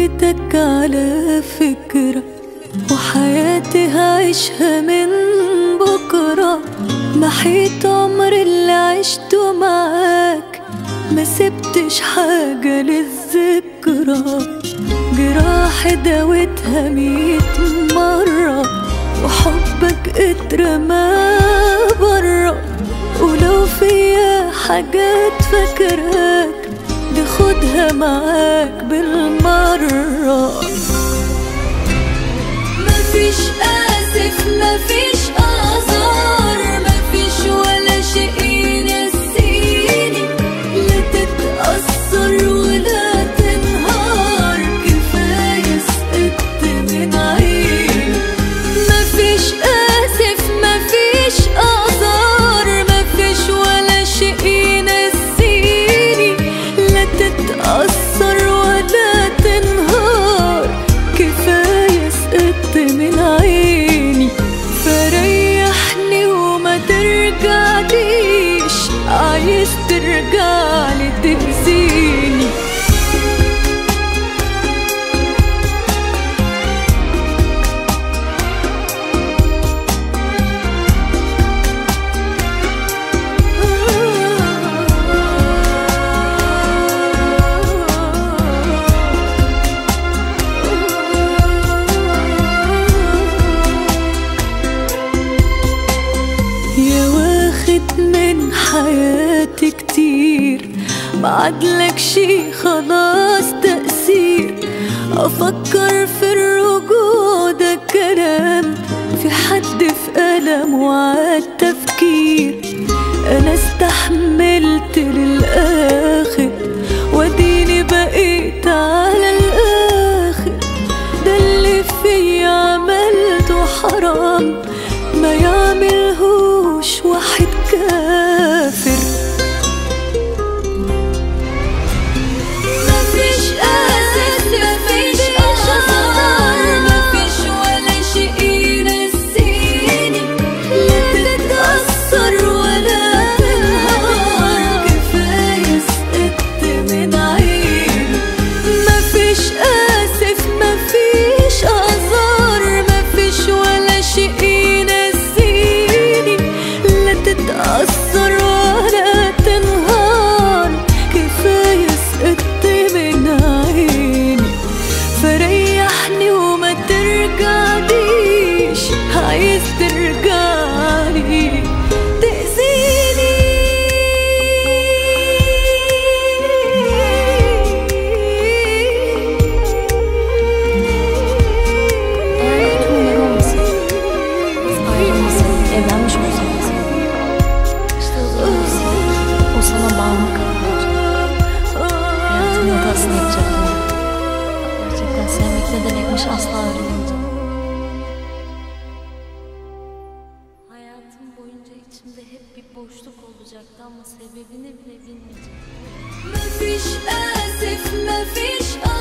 حبيتك على فكرة وحياتي هعيشها من بكرة محيط عمر اللي عشته معاك ما سبتش حاجة للذكرى جراح داوتها ميت مرة وحبك اترمى برا ولو فيا حاجات فاكراك دي خدها معاك بالمرة مفيش آسف مفيش آثار مفيش ولا شيء ينسيني لا تتأثر ولا تنهار كفاية سقطت من عيني مفيش آسف مفيش آثار مفيش ولا شيء ينسيني لا تتأثر ولا تنهار كفاية سقطت من عيني فريحني وما ترجعليش عايز ترجعلي تأذيني يا واخد من حياتي كتير بعدلك شي خلاص تأثير أفكر في الرجوع ده كلام في حد في ألم وعاد تفكير أنا استحملت للآخر وديني بقيت على الآخر ده اللي فيا عملته حرام ما يعملهوش واحد كافر مفيش آسف مفيش آثار مفيش ولا شيء ينسيني لا تتأثر ولا تنهار كفاية سقطت من عيني مفيش آسف مفيش آثار مفيش ولا شيء ينسيني لا تتأثر ولا تنهار كفاية سقطت من عيني فريحني وما ترجعليش عايز ترجعلي Eğer kötü numara olmasın, biz ayrılmasaydık, evlenmiş olsaydık İşte o zaman o, o sana bağımlı kalacak. Hayatımın hatasını yapacaktım. Gerçekten sevmek ne demekmiş asla öğrenmedim. Hayatım boyunca içimde hep bir boşluk olacaktı ama sebebini bile bilmeyecektim. مفيش آسف مفيش